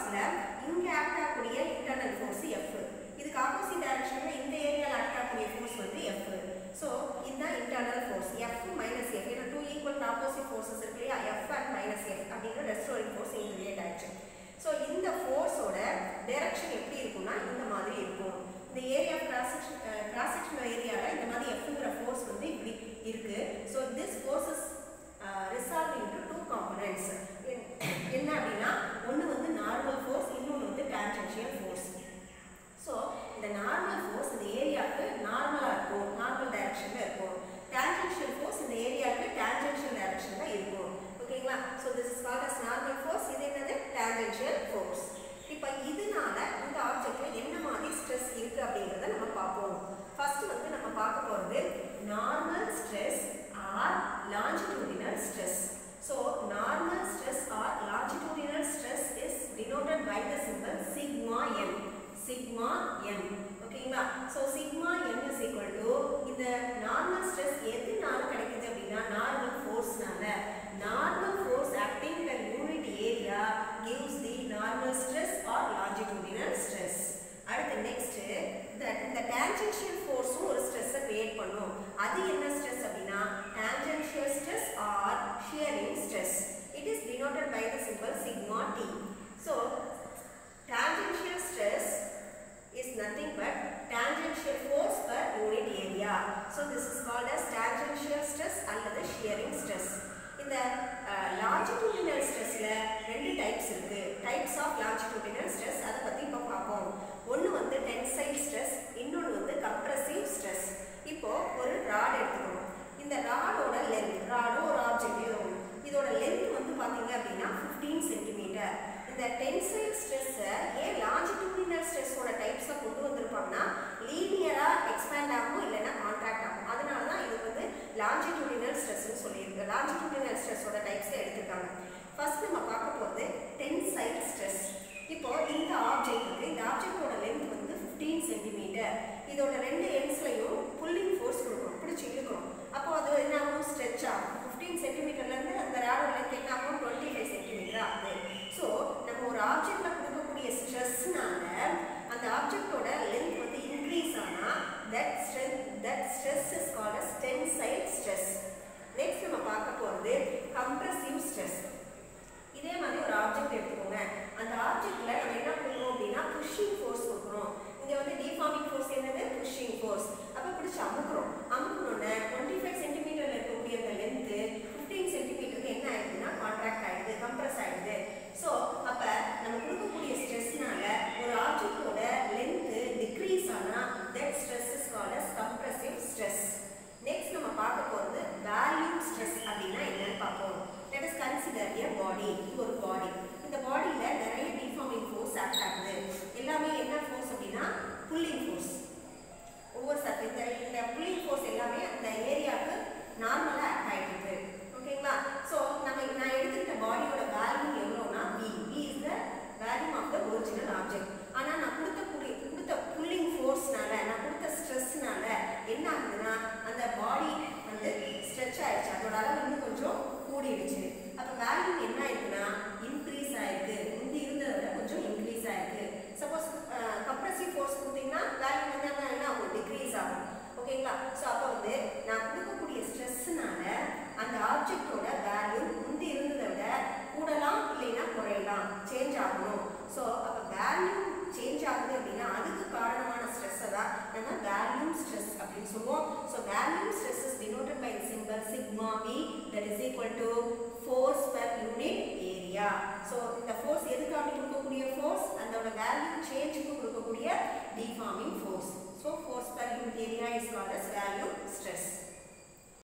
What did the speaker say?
பாக்ஸில் இங்கே ஆக்ட் ஆகக்கூடிய இன்டர்னல் ஃபோர்ஸ் எஃப் இதுக்கு ஆப்போசிட் டைரக்ஷனில் இந்த ஏரியாவில் ஆக்ட் ஆகக்கூடிய ஃபோர்ஸ் வந்து எஃப் ஸோ இதுதான் internal force F minus F ஏன்னா டூ ஈக்குவல் ஆப்போசிட் ஃபோர்ஸஸ் இருக்கு இல்லையா எஃப் அண்ட் மைனஸ் எஃப் அப்படிங்கிற ரெஸ்டோரிங் ஃபோர்ஸ் இங்கே ரிலேட் ஆயிடுச்சு ஸோ இந்த ஃபோர்ஸோட டைரக்ஷன் எப்படி இருக்கும்னா இந்த மாதிரி இருக்கும் இந்த area cross section cross sectional ஏரியாவில் இந்த மாதிரி எஃப்ங்கிற ஃபோர்ஸ் வந்து இப்படி இருக்கு so this forces resolve into two components என்ன அப்படின்னா ஒன்று வந்து நார்மல் ஃபோர்ஸ் இன்னொன்று வந்து டேன்ஜென்ஷியல் ஃபோர்ஸ் ஸோ இந்த நார்மல் ஃபோர்ஸ் இந்த ஏரியாவுக்கு நார்மலாக இருக்கும் நார்மல் டைரக்ஷனில் இருக்கும் டேன்ஜென்ஷியல் ஃபோர்ஸ் இந்த ஏரியாவுக்கு டேன்ஜென்ஷியல் டைரக்ஷனில் இருக்கும் ஓகேங்களா so this is called as normal force இது என்னது டேன்ஜென்ஷியல் ஃபோர்ஸ் இப்போ இதனால இந்த ஆப்ஜெக்ட்ல என்ன மாதிரி ஸ்ட்ரெஸ் இருக்கு அப்படிங்கிறத நம்ம பார்ப்போம் ஃபர்ஸ்ட் வந்து நம்ம பார்க்க போகிறது normal stress or longitudinal stress so normal stress or longitudinal stress is denoted by the symbol sigma m sigma m ஓகேங்களா so sigma m is equal to இந்த நார்மல் ஸ்ட்ரெஸ் எதுனால கிடைக்குது அப்படின்னா நார்மல் ஃபோர்ஸ்னால normal force acting at a unit area gives the normal stress or longitudinal stress அடுத்து next இந்த tangential ஃபோர்ஸும் ஒரு ஸ்ட்ரெஸ்ஸை கிரியேட் பண்ணும் அது என்ன ஸ்ட்ரெஸ் அப்படின்னா tangential stress or shearing stress it is denoted by the symbol sigma t so tangential stress is nothing but tangential force per unit area so this is called as tangential stress அல்லது shearing stress இந்த longitudinal stressல ரெண்டு types இருக்கு types of longitudinal stress அதை பத்தி இப்போ பார்ப்போம் ஒன்று வந்து டென்சைல் ஸ்ட்ரெஸ் இன்னொன்று வந்து கம்ப்ரசிவ் ஸ்ட்ரெஸ் இப்போ ஒரு ராட் எடுத்துக்கணும் இந்த ராடோட லென்த் ராடோ ஒரு ஆப்ஜெக்ட் ஏதோ ஒன்று இதோட லென்த் வந்து பார்த்தீங்க அப்படின்னா ஃபிஃப்டீன் சென்டிமீட்டர் இந்த டென்சைல் ஸ்ட்ரெஸ்ஸை ஏன் லாஞ்சிடியூடினல் ஸ்ட்ரெஸ்ஸோட டைப்ஸை கொண்டு வந்திருப்பாங்கன்னா லீனியராக எக்ஸ்பேண்ட் ஆகும் இல்லைன்னா கான்ட்ராக்ட் ஆகும் அதனால தான் இது வந்து லாஞ்சிடியூடினல் ஸ்ட்ரெஸ்ன்னு சொல்லியிருக்கு லாஞ்சிடியூடினல் ஸ்ட்ரெஸ்ஸோட டைப்ஸை எடுத்துருக்காங்க ஃபர்ஸ்ட் நம்ம பார்க்க போகிறது டென்சைல் ஸ்ட்ரெஸ் இப்போ இந்த ஆப்ஜெக்ட் இருக்கு இந்த ஆப்ஜெக்டோட லென்த் வந்து ஃபிஃப்டீன் சென்டிமீட்டர் இதோட ரெண்டு எண்ட்ஸ்லையும் புல்லிங் ஃபோர்ஸ் கொடுக்கணும் பிடிச்சி இழுக்கணும் அப்போ அது என்ன ஆகும் ஸ்ட்ரெச் ஆகும் ஃபிஃப்டீன் சென்டிமீட்டர்லேருந்து அந்த ராடோட லென்த் என்ன ஆகும் டுவெண்ட்டி ஃபைவ் சென்டிமீட்டர் ஆகுது ஸோ நம்ம ஒரு ஆப்ஜெக்ட்ல கொடுக்கக்கூடிய ஸ்ட்ரெஸ்னால அந்த ஆப்ஜெக்டோட லென்த் வந்து இன்க்ரீஸ் ஆனால் that strength that stress is called as tensile stress next நம்ம பார்க்க போகிறது கம்ப்ரசிவ் ஸ்ட்ரெஸ் இதே மாதிரி ஒரு ஆப்ஜெக்ட் எடுத்துக்கோங்க அந்த ஆப்ஜெக்ட்ல நம்ம என்ன பண்ணுவோம் அப்படின்னா புஷிங் ஃபோர்ஸ் கொடுக்குறோம் இங்க வந்து டிஃபார்மிங் ஃபோர்ஸ் என்னது புஷிங் ஃபோர்ஸ் அப்ப பிடிச்சி அமுக்குறோம் அமுக்கணும்னா டுவெண்ட்டி ஃபைவ் சென்டிமீட்டர்ல இருக்கக்கூடிய அந்த லென்த் ஃபிஃப்டீன் சென்டிமீட்டருக்கு என்ன ஆயிடுதுன்னா கான்ட்ராக்ட் ஆயிடுது கம்ப்ரஸ் ஆயிடுது ஸோ அப்ப நம்ம கொடுக்கக்கூடிய ஸ்ட்ரெஸ்னால ஒரு ஆப்ஜெக்டோட லென்த் டிக்ரீஸ் ஆனா that stress is called as compressive stress next நம்ம பார்க்க போகிறது வேல்யூம் ஸ்ட்ரெஸ் அப்படின்னா என்னன்னு பார்ப்போம் let us consider a body இது ஒரு பாடி இந்த பாடியில் நிறைய டிஃபார்மிங் ஃபோர்ஸ் ஆக்ட் ஆகுது எல்லாமே என்ன ஃபோர்ஸ் அப்படின்னா புல்லிங் ஃபோர்ஸ் ஒவ்வொரு சத்து இந்த இந்த புல்லிங் ஃபோர்ஸ் எல்லாமே அந்த ஏரியாவுக்கு நார்மலாக ஆக்ட் ஆகிட்டு இருக்கு ஓகேங்களா ஸோ நம்ம நான் எடுத்துக்கிட்ட பாடியோட வேல்யூ எவ்வளோனா V V is the value of the original object ஆனால் நான் கொடுத்தக்கூடிய கொடுத்த புல்லிங் ஃபோர்ஸ்னால நான் கொடுத்த ஸ்ட்ரெஸ்னால என்ன ஆகுதுன்னா அந்த பாடி வந்து ஸ்ட்ரெச் ஆயிடுச்சு அதோட அளவு இன்னும் கொஞ்சம் கூடிடுச்சு அப்போ வேல்யூ என்ன ஆயிருக்குன்னா இன்க்ரீஸ் ஆயிருக்கு முந்தி இருந்ததை விட கொஞ்சம் இன்க்ரீஸ் ஆயிருக்கு சப்போஸ் கம்ப்ரசிவ் ஃபோர்ஸ் கொடுத்தீங்கன்னா வேல்யூ வந்து என்ன என்ன ஆகும் டிக்ரீஸ் ஆகும் ஓகேங்களா ஸோ அப்போ வந்து நான் கொடுக்கக்கூடிய ஸ்ட்ரெஸ்னால அந்த ஆப்ஜெக்டோட வேல்யூ முந்தி இருந்ததை விட கூடலாம் இல்லைன்னா குறையலாம் சேஞ்ச் ஆகணும் ஸோ அப்போ வேல்யூ சேஞ்ச் ஆகுது அப்படின்னா அதுக்கு காரணமான ஸ்ட்ரெஸ்ஸை தான் நம்ம வேல்யூம் ஸ்ட்ரெஸ் அப்படின்னு சொல்லுவோம் so volume stress is denoted by the symbol sigma v that is equal to force per unit area so இந்த ஃபோர்ஸ் எதுக்காக கொடுக்கக்கூடிய ஃபோர்ஸ் அதோட வேல்யூ சேஞ்சுக்கு கொடுக்கக்கூடிய டிஃபார்மிங்